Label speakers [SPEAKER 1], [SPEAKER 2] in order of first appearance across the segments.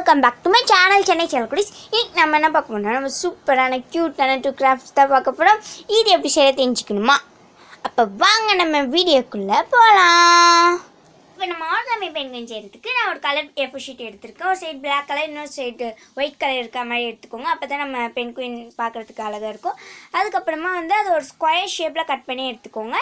[SPEAKER 1] welcome back to my channel Chennai செல்குடிஸ் இன்னைக்கு நம்ம என்ன பார்க்க போறோம்னா நம்ம சூப்பரான க்யூட்டான டூ கிராஃப்ட்ஸ் தான் பார்க்க போகிறோம் இது எப்படி செய்ய தெரிஞ்சுக்கணுமா அப்போ வாங்க நம்ம வீடியோக்குள்ளே போகலாம் இப்போ நம்ம ஆர்காமி பெயிண்டிங் செய்கிறதுக்கு நான் ஒரு கலர் எஃபோ ஷீட் எடுத்திருக்கேன் ஒரு சைடு பிளாக் கலர் இன்னொரு சைடு ஒயிட் கலர் இருக்க மாதிரி எடுத்துக்கோங்க அப்போ தான் நம்ம பென் குயின் பார்க்குறதுக்கு அழகாக இருக்கும் அதுக்கப்புறமா வந்து அது ஒரு ஸ்கொயர் ஷேப்பில் கட் பண்ணி எடுத்துக்கோங்க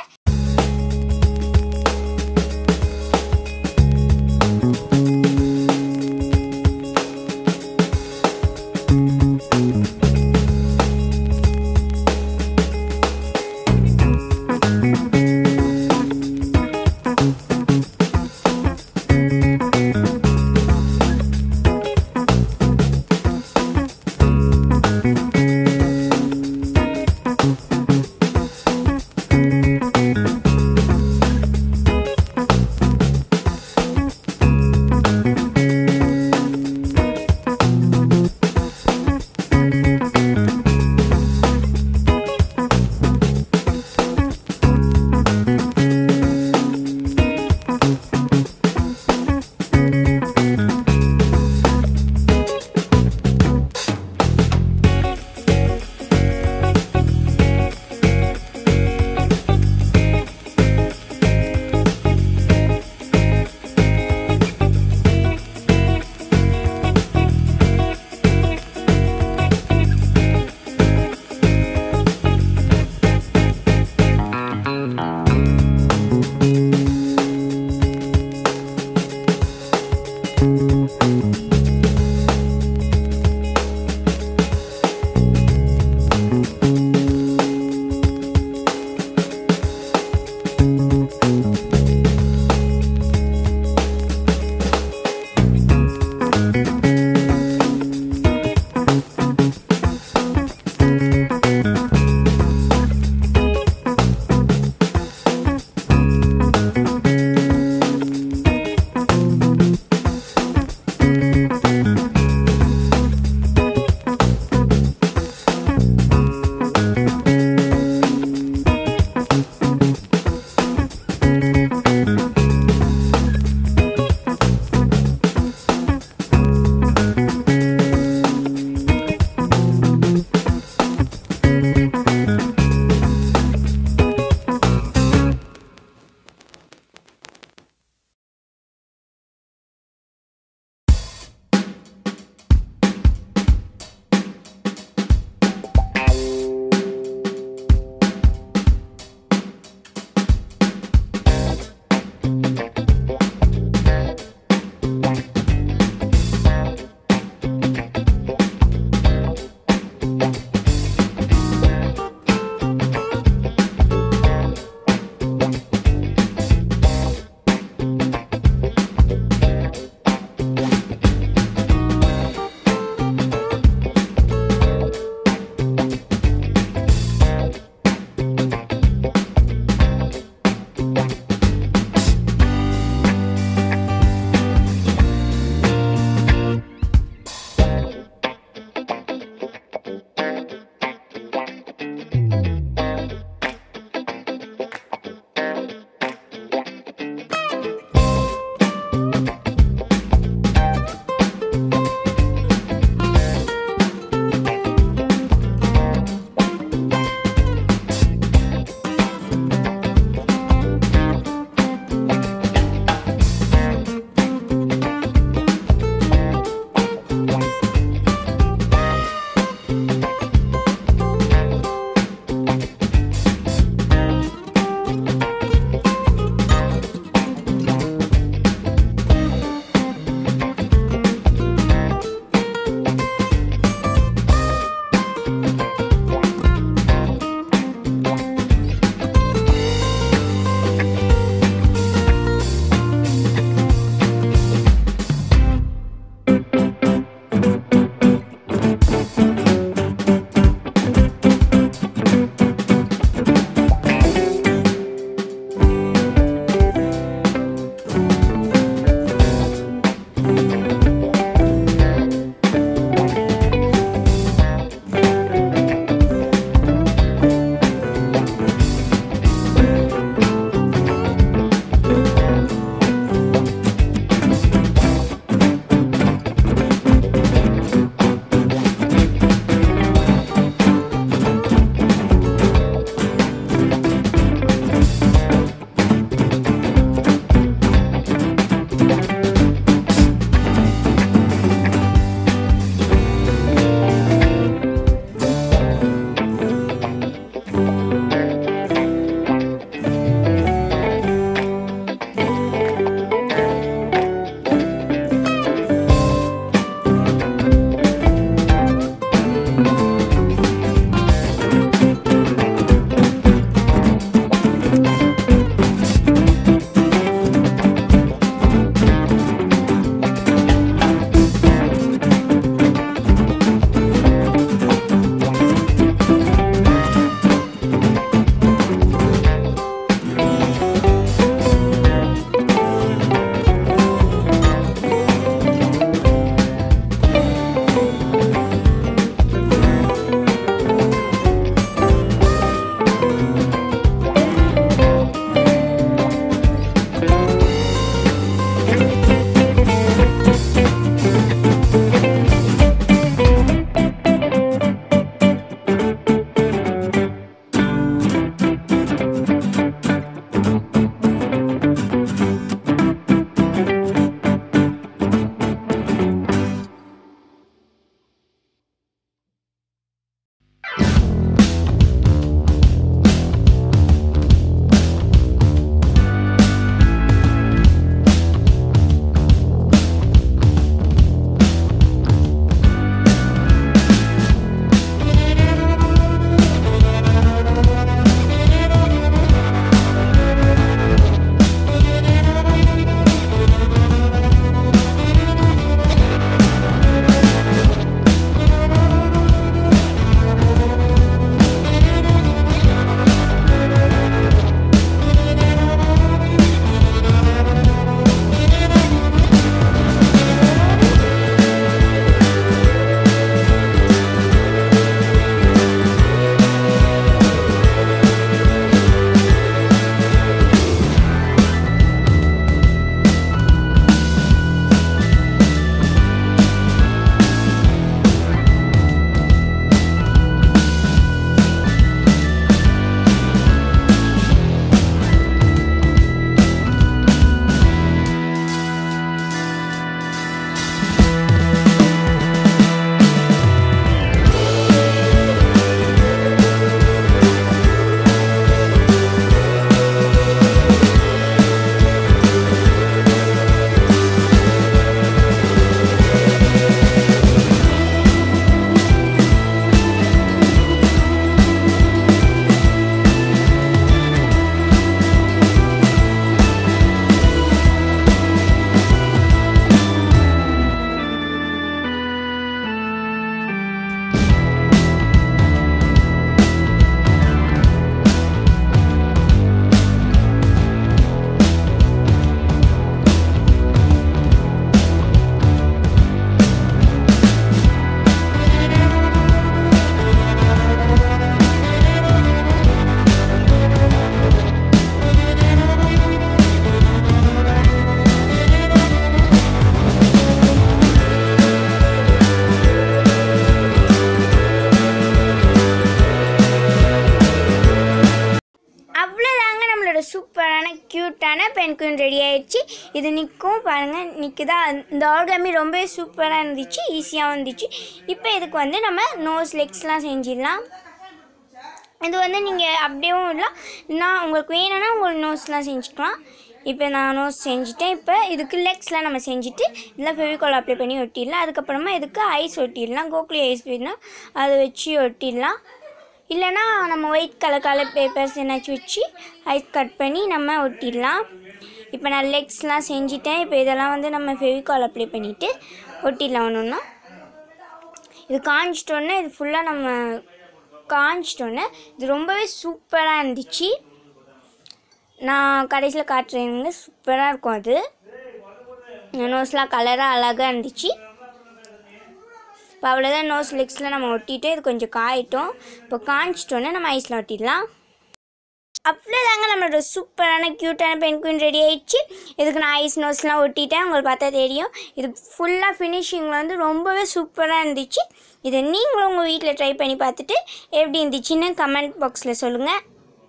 [SPEAKER 1] க்யூட்டான பென்குயின் ரெடி ஆயிடுச்சு இது நிற்கும் பாருங்கள் நிற்குதா இந்த ஆர்காமி ரொம்பவே சூப்பராக இருந்துச்சு ஈஸியாகவும் இருந்துச்சு இப்போ இதுக்கு வந்து நம்ம நோஸ் லெக்ஸ்லாம் செஞ்சிடலாம் இது வந்து நீங்கள் அப்படியேவும் இல்லை நான் உங்களுக்கு வேணும்னா உங்களுக்கு நோஸ்லாம் செஞ்சுக்கலாம் இப்போ நான் நோஸ் செஞ்சுட்டேன் இப்போ இதுக்கு லெக்ஸ்லாம் நம்ம செஞ்சுட்டு இதில் ஃபெவிகால் அப்ளை பண்ணி ஒட்டிடலாம் அதுக்கப்புறமா இதுக்கு ஐஸ் ஒட்டிடலாம் கோக்லி ஐஸ் வேணும் அதை வச்சு ஒட்டிடலாம் இல்லைன்னா நம்ம ஒயிட் கலர் கலர் பேப்பர்ஸ் என்னாச்சும் வச்சு ஐஸ் கட் பண்ணி நம்ம ஒட்டிடலாம் இப்போ நான் லெக்ஸ்லாம் செஞ்சுட்டேன் இப்போ இதெல்லாம் வந்து நம்ம ஃபெவிகால் அப்ளை பண்ணிவிட்டு ஒட்டிடலாம் ஒன்று ஒன்றா இது காஞ்சிட்டோன்னே இது ஃபுல்லாக நம்ம காஞ்சிட்டோன்னே இது ரொம்பவே சூப்பராக இருந்துச்சு நான் கடைசியில் காட்டுறேங்க சூப்பராக இருக்கும் அது நோஸ்லாம் கலராக அழகாக இருந்துச்சு இப்போ அவ்வளோதான் நோஸ் லெக்ஸில் நம்ம ஒட்டிட்டு இது கொஞ்சம் காயிட்டோம் இப்போ காஞ்சிட்டோன்னே நம்ம ஐஸில் ஒட்டிடலாம் அவ்வளோதாங்க நம்மளோட சூப்பரான க்யூட்டான பென்குயின் ரெடி ஆயிடுச்சு இதுக்கு நான் ஐஸ் நோஸ்லாம் ஒட்டிட்டேன் உங்களுக்கு பார்த்தா தெரியும் இது ஃபுல்லாக ஃபினிஷிங்கில் வந்து ரொம்பவே சூப்பராக இருந்துச்சு இதை நீங்களும் உங்கள் வீட்டில் ட்ரை பண்ணி பார்த்துட்டு எப்படி இருந்துச்சுன்னு கமெண்ட் பாக்ஸில் சொல்லுங்கள்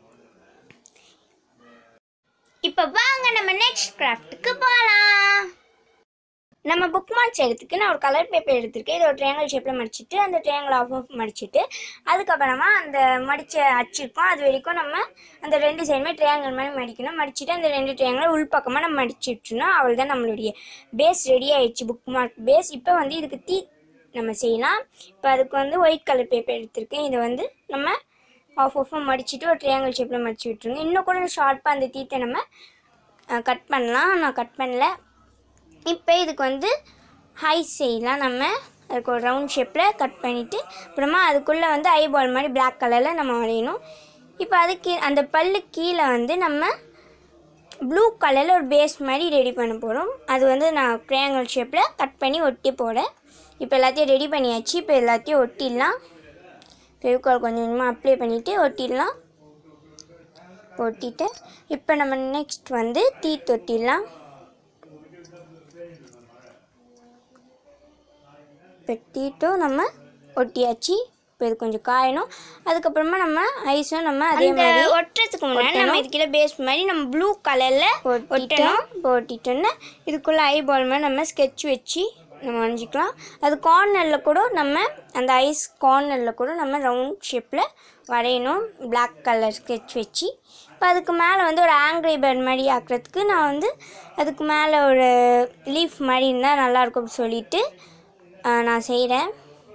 [SPEAKER 1] இப்போ வாங்க நம்ம நெக்ஸ்ட் கிராஃப்ட்டுக்கு போகலாம் நம்ம புக் மார்க்ஸ் எடுத்துக்கு நான் ஒரு கலர் பேப்பர் எடுத்திருக்கேன் இது ஒரு ட்ரையாங்கல் ஷேப்பில் மடிச்சிட்டு அந்த ட்ரையாங்கல் ஆஃப் ஆஃப் மடிச்சிட்டு அதுக்கப்புறமா அந்த மடித்த அச்சிருக்கோம் அது வரைக்கும் நம்ம அந்த ரெண்டு சைடுமே ட்ரையாங்கல் மாதிரி மடிக்கணும் மடிச்சிட்டு அந்த ரெண்டு ட்ரையாங்கல் உள்பக்கமாக நம்ம மடிச்சு விட்டுணும் அவள் தான் நம்மளுடைய பேஸ் ரெடி ஆயிடுச்சு புக் மார்க் பேஸ் இப்போ வந்து இதுக்கு தீ நம்ம செய்யலாம் இப்போ அதுக்கு வந்து ஒயிட் கலர் பேப்பர் எடுத்திருக்கேன் இதை வந்து நம்ம ஆஃப் ஆஃபாக மடிச்சிட்டு ஒரு ட்ரையாங்கல் ஷேப்பில் மடிச்சு விட்டுருங்க இன்னும் கூட ஷார்ப்பாக அந்த தீத்தை நம்ம கட் பண்ணலாம் நான் கட் பண்ணல இப்போ இதுக்கு வந்து ஹை செய்யலாம் நம்ம அதுக்கு ஒரு ரவுண்ட் ஷேப்பில் கட் பண்ணிவிட்டு அப்புறமா அதுக்குள்ளே வந்து ஐபால் மாதிரி Black கலரில் நம்ம வரையணும் இப்போ அதுக்கு அந்த பல்லு கீழே வந்து நம்ம ப்ளூ கலரில் ஒரு பேஸ் மாதிரி ரெடி பண்ண போகிறோம் அது வந்து நான் ட்ரையாங்கல் ஷேப்பில் கட் பண்ணி ஒட்டி போகிறேன் இப்போ எல்லாத்தையும் ரெடி பண்ணியாச்சு இப்போ எல்லாத்தையும் ஒட்டிடலாம் ஃபெவிகால் கொஞ்சம் கொஞ்சமாக அப்ளை பண்ணிவிட்டு ஒட்டிடலாம் ஒட்டிட்டு இப்போ நம்ம நெக்ஸ்ட் வந்து தீத் ஒட்டிடலாம் இப்போ தீட்டும் நம்ம ஒட்டியாச்சு இப்போ இது கொஞ்சம் காயணும் அதுக்கப்புறமா நம்ம ஐஸும் நம்ம அதே மாதிரி ஒட்டுறதுக்கு முன்னாடி நம்ம இதுக்குள்ள பேஸ் மாதிரி நம்ம ப்ளூ கலரில் ஒட்டணும் இப்போ ஒட்டிட்டோன்னா இதுக்குள்ளே ஐ பால் மாதிரி நம்ம ஸ்கெட்ச் வச்சு நம்ம வரைஞ்சிக்கலாம் அது கார்னரில் கூட நம்ம அந்த ஐஸ் கார்னரில் கூட நம்ம ரவுண்ட் ஷேப்பில் வரையணும் Black கலர் ஸ்கெட்ச் வச்சு இப்போ அதுக்கு மேலே வந்து ஒரு ஆங்கிரி பேர்ட் மாதிரி ஆக்குறதுக்கு நான் வந்து அதுக்கு மேலே ஒரு லீஃப் மாதிரி இருந்தால் நல்லாயிருக்கும் சொல்லிட்டு ஆஹ், நான் செய்கிறேன்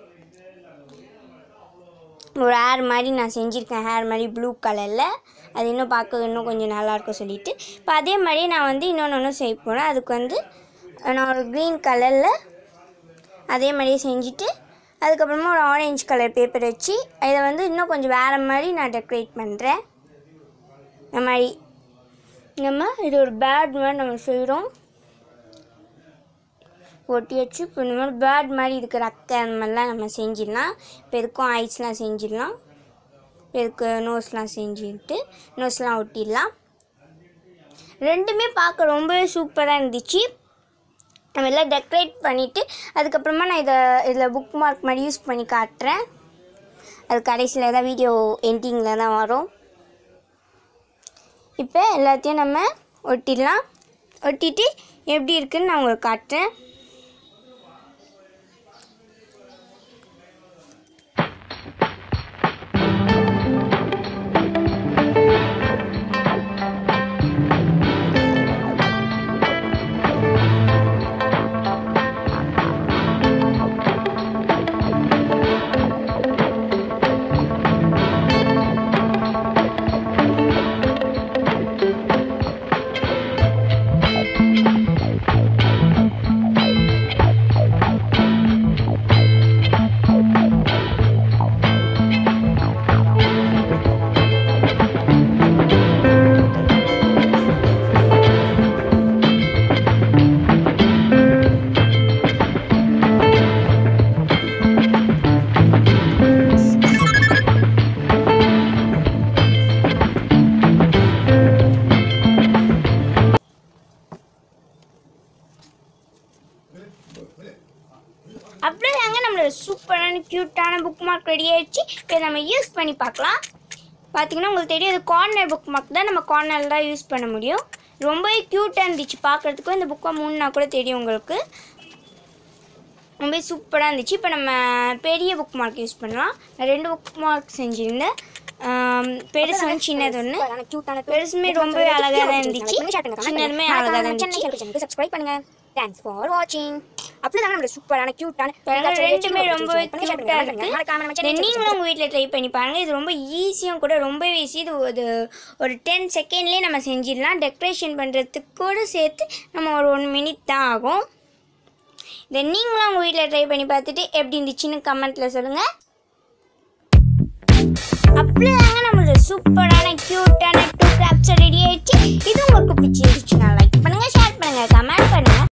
[SPEAKER 1] ஒரு ஹேர் மாதிரி நான் செஞ்சுருக்கேன் ஹேர் மாதிரி ப்ளூ கலரில் அது இன்னும் பார்க்க இன்னும் கொஞ்சம் நல்லாயிருக்கும் சொல்லிட்டு இப்போ அதே மாதிரி நான் வந்து இன்னொன்று ஒன்று செய்ய போகிறேன் அதுக்கு வந்து அஹ், நான் ஒரு க்ரீன் கலரில் அதே மாதிரியே செஞ்சுட்டு அதுக்கப்புறமா ஒரு ஆரஞ்சு கலர் பேப்பர் வச்சு இதை வந்து இன்னும் கொஞ்சம் வேறு மாதிரி நான் டெக்கரேட் பண்ணுறேன் இந்த மாதிரி நம்ம இது ஒரு பேட் மாதிரி நம்ம செய்கிறோம் ஒட்டி வச்சு இப்போ இந்த மாதிரி பேர்ட் மாதிரி இதுக்கு ரக்கை அந்த மாதிரிலாம் நம்ம செஞ்சிடலாம் இப்போ இதுக்கும் ஐஸ்லாம் செஞ்சிடலாம் இப்போ இதுக்கு நோஸ்லாம் செஞ்சுட்டு நோஸ்லாம் ஒட்டிடலாம் ரெண்டுமே பார்க்க ரொம்பவே சூப்பராக இருந்துச்சு நம்ம எல்லாம் டெக்கரேட் பண்ணிவிட்டு அதுக்கப்புறமா நான் இதை இதில் புக் மார்க் மாதிரி யூஸ் பண்ணி காட்டுறேன் அது கடைசியில் தான் வீடியோ எண்டிங்கில் தான் வரும் இப்போ எல்லாத்தையும் நம்ம ஒட்டிடலாம் ஒட்டிட்டு எப்படி இருக்குன்னு நான் உங்களுக்கு காட்டுறேன் அப்படியே தாங்க நம்மளோட சூப்பரான க்யூட்டான புக் மார்க் ரெடி ஆயிடுச்சு இப்போ நம்ம யூஸ் பண்ணி பார்க்கலாம் பார்த்தீங்கன்னா உங்களுக்கு தெரியும் இது கார்னர் புக் மார்க் தான் நம்ம கார்னரில் தான் யூஸ் பண்ண முடியும் ரொம்பவே க்யூட்டாக இருந்துச்சு பார்க்குறதுக்கும் இந்த புக்கை மூணுனா கூட தெரியும் உங்களுக்கு ரொம்ப சூப்பராக இருந்துச்சு இப்போ நம்ம பெரிய புக் மார்க் யூஸ் பண்ணலாம் நான் ரெண்டு புக் மார்க் செஞ்சுருந்தேன் ஆம், பெருசு ஒன்று சின்னது ஒன்று பெருசுமே ரொம்பவே அழகாக தான் இருந்துச்சு சின்னதுமே அழகாக தான் இருந்துச்சு
[SPEAKER 2] சப்ஸ்கிரைப் பண்ணுங்க தேங்க்ஸ் ஃபார் வாட்சிங் அப்படிதான் நம்ம சூப்பரான கியூட்டான
[SPEAKER 1] பாருங்க, ரெண்டுமே ரொம்பவே க்யூட்டாக இருக்குது நீங்களும் உங்கள் வீட்டில் ட்ரை பண்ணி பாருங்கள் இது ரொம்ப ஈஸியும் கூட ரொம்ப ஈஸி இது ஒரு ஒரு டென் செகண்ட்லேயே நம்ம செஞ்சிடலாம் டெக்கரேஷன் பண்ணுறதுக்கு கூட சேர்த்து நம்ம ஒரு ஒன் மினிட் தான் ஆகும் இதை நீங்களும் உங்கள் வீட்டில் ட்ரை பண்ணி பார்த்துட்டு எப்படி இருந்துச்சுன்னு கமெண்ட்டில் சொல்லுங்கள் அப்படிதாங்க நம்மளோட சூப்பரான க்யூட்டான டூ கிராப்ஸ் ரெடி ஆயிடுச்சு இது உங்களுக்கு பிடிச்சிருந்துச்சுன்னா லைக் பண்ணுங்கள் ஷேர் பண்ணுங்கள் கமெண்ட் பண்ணுங்கள்